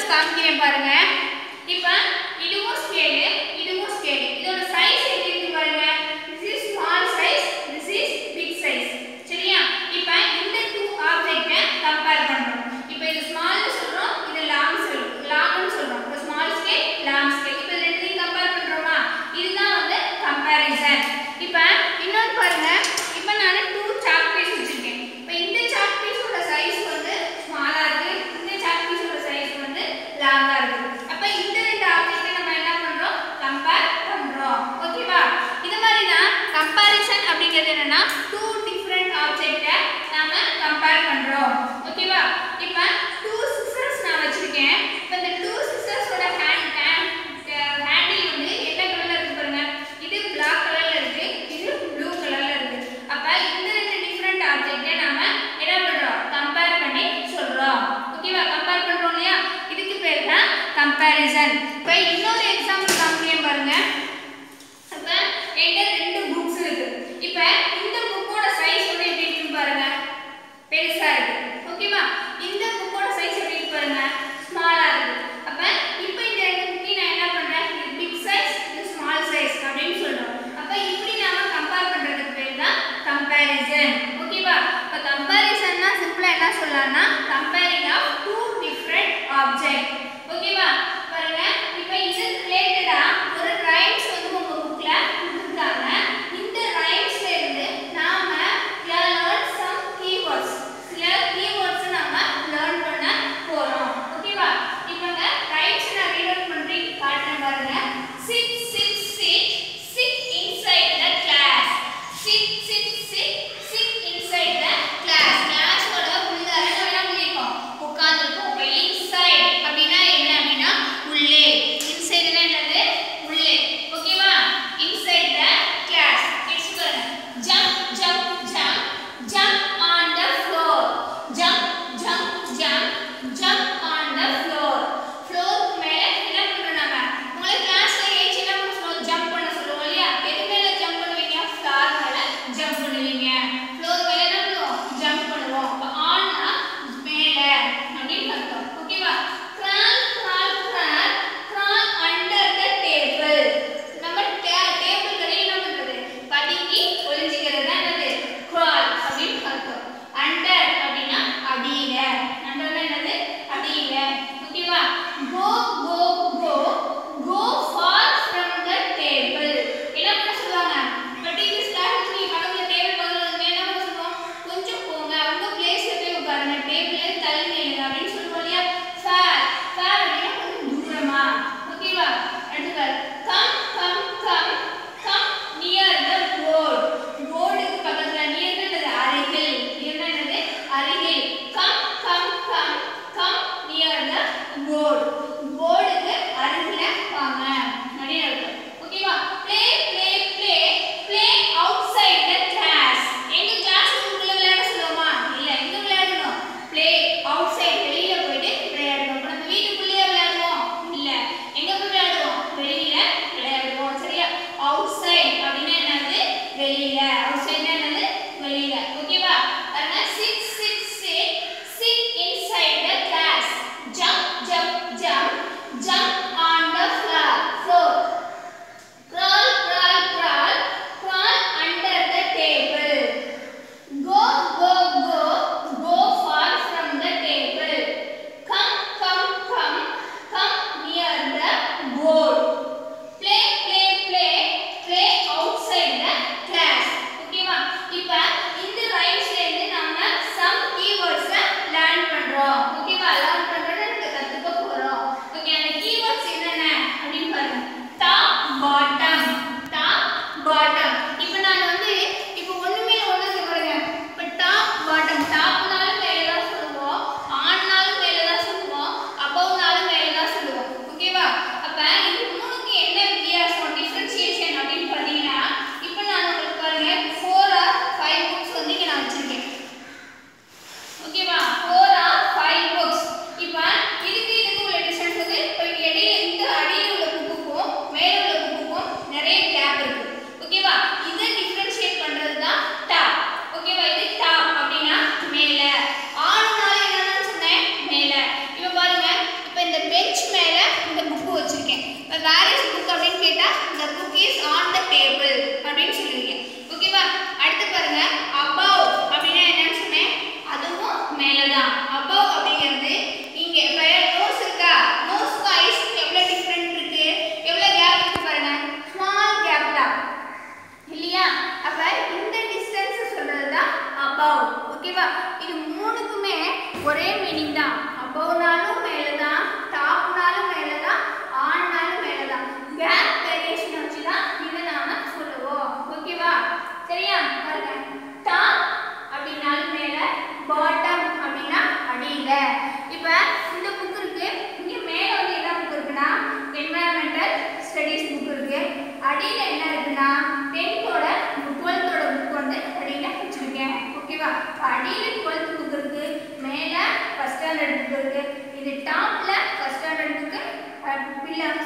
examples காமிக்கிறேன் பாருங்க இப்போ இதுவும் ஸ்கேலு இதுவும் ஸ்கேலு இதோட சைஸ் எப்படி இருக்கு பாருங்க this is small size this is big size சரியா இப்போ இந்த டூ ஆப்ஜெக்ட்டை கம்பேர் பண்றோம் இப்போ இது ஸ்மால்னு சொல்றோம் இது லாங் சொல் லாங்னு சொல்றோம் இப்போ ஸ்மால் ஸ்கேல் லாங் ஸ்கேல் இப்போ இது ரெண்டையும் கம்பேர் பண்றோமா இதுதான் வந்து கம்பேரிசன் இப்போ இன்னொரு பாருங்க இப்போ நான் டூ சாக் பீஸ் வச்சிருக்கேன் இப்போ இந்த சாக் பீஸோட சைஸ் வந்து ஸ்மாலா இருக்கு இந்த சாக் பீஸோட சைஸ் வந்து லாங்கா இருக்கு அப்ப இந்த ரெண்டு ஆப்ஜெக்ட்டை நம்ம என்ன பண்றோம் கம்பேர் பண்றோம் ஓகேவா இது மாதிரி தான் கம்பாரிசன் அப்படிங்கிறது என்னன்னா டூ டிஃபரெண்ட் ஆப்ஜெக்ட்டை நாம கம்பேர் பண்றோம் ஓகேவா இப்போ டூ சிசர்ஸ் நான் வச்சிருக்கேன் இப்போ இந்த டூ சிசர்ஸோட ஹேண்ட் ஹேண்ட் ஹேண்டில் வந்து என்ன கலர்ல இருக்கு பாருங்க இது Black கலர்ல இருக்கு இது ப்ளூ கலர்ல இருக்கு அப்ப இந்த ரெண்டு டிஃபரெண்ட் ஆப்ஜெக்ட்டை நாம என்ன பண்றோம் கம்பேர் பண்ணி சொல்றோம் ஓகேவா கம்பேர் பண்றோம் இல்லையா இதுக்கு பேர் தான் கம்பேரிசன் இப்போ இன்னொரு எக்ஸாம்பிள் காமிக்கிறேன் பாருங்க அப்ப என்கிட்ட ரெண்டு புக்ஸ் இருக்கு இப்ப இந்த புக்கோட சைஸ் வந்து எப்படி இருக்குன்னு பாருங்க பெருசா இருக்கு ஓகேவா இந்த புக்கோட சைஸ் எப்படி இருக்கு பாருங்க ஸ்மாலா இருக்கு அப்ப இப்போ இந்த ரெண்டு புக்கையும் நான் என்ன பண்றேன் இது பிக் சைஸ் இது ஸ்மால் சைஸ் அப்படின்னு சொல்றோம் அப்ப இப்படி நாம கம்பேர் பண்றதுக்கு பேர் தான் கம்பேரிசன் ஓகேவா இப்ப கம்பேரிசன்னா சிம்பிளா என்ன சொல்லலாம்னா comparing of two different object ஓகேவா பாருங்க இப்போ இது ரிலேட்டடா ஒரு ரைம்ஸ் வந்து உங்க புக்ல கொடுத்துருக்காங்க இந்த ரைம்ஸ்ல இருந்து நாம லேர்ன் சம் கீவேர்ட்ஸ் சில கீவேர்ட்ஸ் நாம லேர்ன் பண்ண போறோம் ஓகேவா இப்போங்க ரைம்ஸ் நான் ரீட் அவுட் பண்ணி காட்டுறேன் பாருங்க sit sit sit sit inside the class sit sit sit sit inside the class கிளாஸோட உள்ளார நம்ம என்ன பண்ணிருக்கோம் உட்கார்ந்திருக்கோம் இப்போ inside அப்படின்னா என்ன அப்படின்னா உள்ளே இன்சைடுனா என்னது உள்ளே ஓகேவா inside the class நெக்ஸ்ட் பாருங்க jump jump jump jump on the floor jump jump jump jump on the floor floor மேல என்ன பண்றோம் நாம உங்களை கிளாஸ்ல ஏச்சு என்ன பண்ண சொல்லுவோம் ஜம்ப் பண்ண சொல்லுவோம் இல்லையா எது மேல ஜம்ப் பண்ணுவீங்க ஃப்ளார் மேல ஜம்ப் பண்ணுவீங்க ஃப்ளோர் மேல என்ன பண்ணுவோம் ஜம்ப் பண்ணுவோம் அப்ப ஆன்னா மேல அப்படின்னு அர்த்தம் ஓகேவா crawl crawl crawl crawl under the table நம்ம டேபிள் கடையில் என்ன பண்றது பதுங்கி ஒளிஞ்சிக்கிறது தான் என்னது crawl அப்படின்னு அர்த்தம் under அப்படின்னா அடியில அண்டர்னா என்னது அடியில ஓகேவா go go go go far from the table என்ன பண்ண சொல்லுவாங்க இப்போ டீச்சர்ஸ் கிளாஸ் நீ பக்கத்துல டேபிள் பக்கத்துல இருந்து என்ன பண்ண சொல்லுவோம் கொஞ்சம் போங்க உங்க பிளேஸ்ல போய் உட்காருங்க டேபிள்ல தள்ளி நில்லுங்க அப்படின்னு சொல்லுவோம் இல்லையா ஃபேர் ஃபேர் அப்படின்னா கொஞ்சம் தூரமா ஓகேவா அடுத்து come come come come near the board போர்டுக்கு பக்கத்துல நியர் என்னது அருகில் நியர் என்னது அருகில் come come come come near the board போர்டுக்கு அருகில வாங்க நிறைய இருக்கு ஓகேவா play play play play outside the class எங்க கிளாஸ் உள்ள விளையாட சொல்லுவோமா இல்ல எங்க விளையாடணும் ப்ளே அவுட் சைட் வெளியில போயிட்டு விளையாடணும் இப்ப நம்ம வீட்டுக்குள்ளேயே விளையாடுவோம் இல்ல எங்க போய் விளையாடுவோம் வெளியில விளையாடுவோம் சரியா அவுட் சைட் அப்படின்னா என்னது வெளியில அவுட் சைட்னா என்னது வெளியில ஓகேவா பாருங்க sit sit sit sit inside the class jump jump jump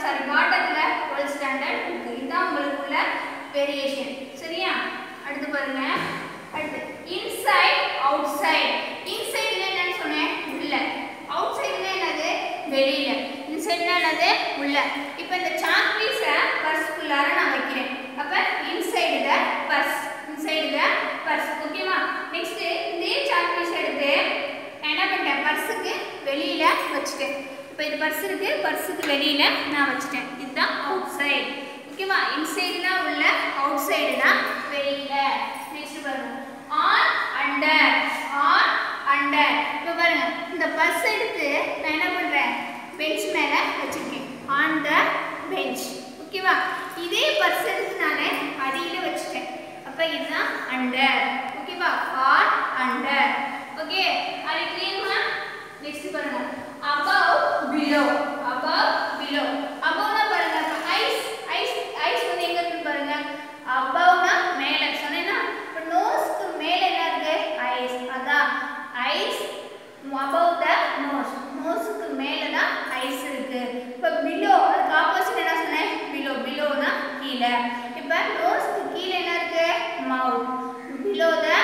sorry பாட்டத்தில் டுவெல்த் ஸ்டாண்டர்ட் புக்கு இதுதான் உங்களுக்கு உள்ள வேரியேஷன் சரியா அடுத்து பாருங்க அடுத்து இன்சைட் அவுட் சைட் இன்சைடுனா என்னன்னு சொன்னேன் உள்ள அவுட் சைடுனா என்னது வெளியில இன்சைடுனா என்னது உள்ள இப்போ இந்த சாக் பீஸை பர்ஸ்க்குள்ளார நான் வைக்கிறேன் அப்ப inside the purse inside the purse ஓகேவா நெக்ஸ்ட் இதே சாக் பீஸ் எடுத்து நான் என்ன பண்ணிட்டேன் பர்ஸுக்கு வெளியில வச்சுட்டேன் இப்போ இது பர்ஸ் இருக்கு பர்ஸுக்கு வெளியில நான் வச்சுட்டேன் இதுதான் அவுட் சைடு ஓகேவா இன்சைடுனா உள்ள அவுட் சைடுனா வெளியில நெக்ஸ்ட் பாருங்க ஆன் அண்டர் ஆன் அண்டர் இப்போ பாருங்க இந்த பர்ஸ் எடுத்து நான் என்ன பண்றேன் பெஞ்ச் மேல வச்சிருக்கேன் ஆன் த பெஞ்ச் ஓகேவா இதே பர்ஸ் எடுத்து நான் அடியில வச்சுட்டேன் அப்ப இதுதான் அண்டர் ஓகேவா ஆன் அண்டர் ஓகே அது கிளியர்மா நெக்ஸ்ட் பாருங்க above below above below above பாருங்க ஐஸ் ஐஸ் ஐஸ் வந்து எங்க இருக்கு பாருங்க above மேல சொன்னேனா இப்ப நோஸ்க்கு மேல என்ன இருக்கு ஐஸ் அதான் ஐஸ் above the nose நோஸ்க்கு மேல தான் ஐஸ் இருக்கு இப்ப below அதுக்கு ஆப்போசிட் என்ன சொன்னேன் below below னா கீழ இப்ப நோஸ்க்கு கீழ என்ன இருக்கு மவுத் below the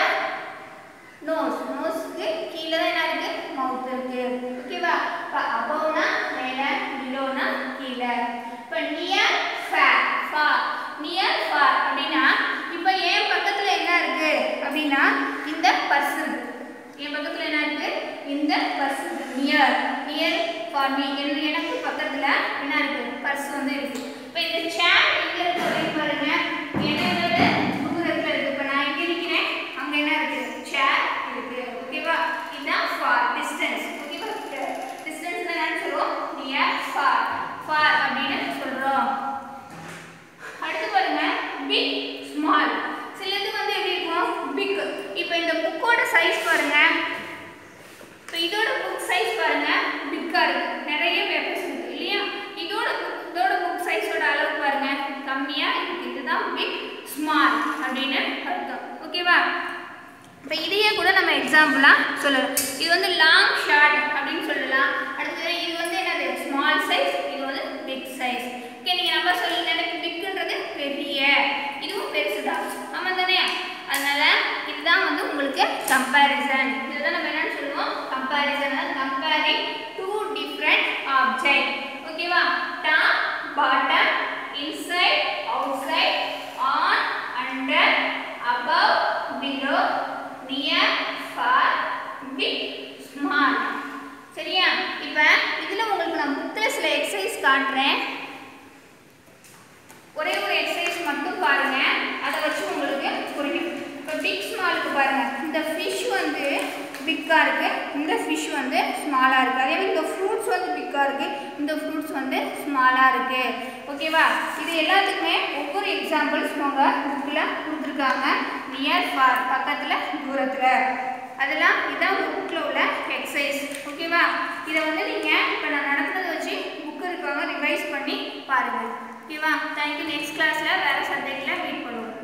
நோஸ் நோஸ்க்கு கீழே தான் என்ன இருக்கு மவுத் இருக்கு ஓகேவா இப்போ அபவ்னா மேல பிலோனா கீழே இப்போ near fair far near far அப்படின்னா இப்போ என் பக்கத்துல என்ன இருக்கு அப்படின்னா இந்த பர்ஸ் இருக்கு என் பக்கத்துல என்ன இருக்கு இந்த பர்ஸ் இருக்கு நியர் நியர் ஃபார் மீ எனக்கு பக்கத்துல என்ன இருக்கு பர்ஸ் வந்து இருக்கு இப்போ இந்த சேர் எங்க இருக்கு அப்படின்னு பாருங்க என்னோட தூரத்துல இருக்கு இப்போ நான் எங்க நிக்கிறேன் அங்க என்ன இருக்கு சேர் இருக்கு ஓகேவா இதுதான் ஃபார் டிஸ்டன்ஸ் ஓகேவா டிஸ்டன்ஸ் என்னன்னு சொல்லுவோம் நியர் ஃபார் ஃபார் அப்படின்னு சொல்றோம் அடுத்து பாருங்க பிக் ஸ்மால் சிலது வந்து எப்படி இருக்கும் பிக் இப்போ இந்த புக்கோட சைஸ் பாருங்க இப்போ இதோட புக் சைஸ் பாருங்க பிக்கா இருக்கு நிறைய பேப்பர்ஸ் இருக்கு இல்லையா இதோட book- இதோட புக் சைஸோட அளவு பாருங்க கம்மியா இருக்கு இதுதான் பிக் ஸ்மால் அப்படின்னு அர்த்தம் ஓகேவா இப்போ இதையே கூட நம்ம எக்ஸாம்பிளாக சொல்லலாம் இது வந்து லாங் ஷார்ட் அப்படின்னு சொல்லலாம் அடுத்தது இது வந்து என்னது ஸ்மால் சைஸ் இது வந்து பிக் சைஸ் ஓகே நீங்கள் நம்பர் சொல்லி எனக்கு பிக்குன்றது பெரிய இதுவும் பெருசு தான் ஆமாம் தானே அதனால இதுதான் வந்து உங்களுக்கு கம்பேரிசன் இதுதான் நம்ம என்னன்னு சொல்லுவோம் கம்பேரிசன் அதாவது கம்பேரிங் டூ டிஃப்ரெண்ட் ஆப்ஜெக்ட் ஓகேவா top bottom inside outside on under above below near far big small சரியா இப்போ இதில் உங்களுக்கு நான் புக்கில் சில எக்ஸசைஸ் காட்டுறேன் ஒரே ஒரு எக்ஸசைஸ் மட்டும் பாருங்க அதை வச்சு உங்களுக்கு புரியும் இப்போ பிக் ஸ்மாலுக்கு பாருங்க இந்த ஃபிஷ் வந்து பிக்காக இருக்கு இந்த ஃபிஷ் வந்து ஸ்மாலாக இருக்கு அதே மாதிரி இந்த ஃப்ரூட்ஸ் வந்து பிக்காக இருக்கு இந்த ஃப்ரூட்ஸ் வந்து ஸ்மாலாக இருக்கு ஓகேவா இது எல்லாத்துக்குமே ஒவ்வொரு எக்ஸாம்பிள்ஸ் உங்கள் புக்கில் கொடுத்துருக்காங்க நியர் ஃபார் பக்கத்தில் தூரத்தில் அதெல்லாம் இதான் புக்கில் உள்ள எக்ஸசைஸ் ஓகேவா இதை வந்து நீங்கள் இப்போ நான் நடத்துறதை வச்சு புக்கு இருக்காங்க ரிவைஸ் பண்ணி பாருங்கள் ஓகேவா தேங்க்யூ நெக்ஸ்ட் கிளாஸில் வேறு சப்ஜெக்டில் மீட் பண்ணுவோம்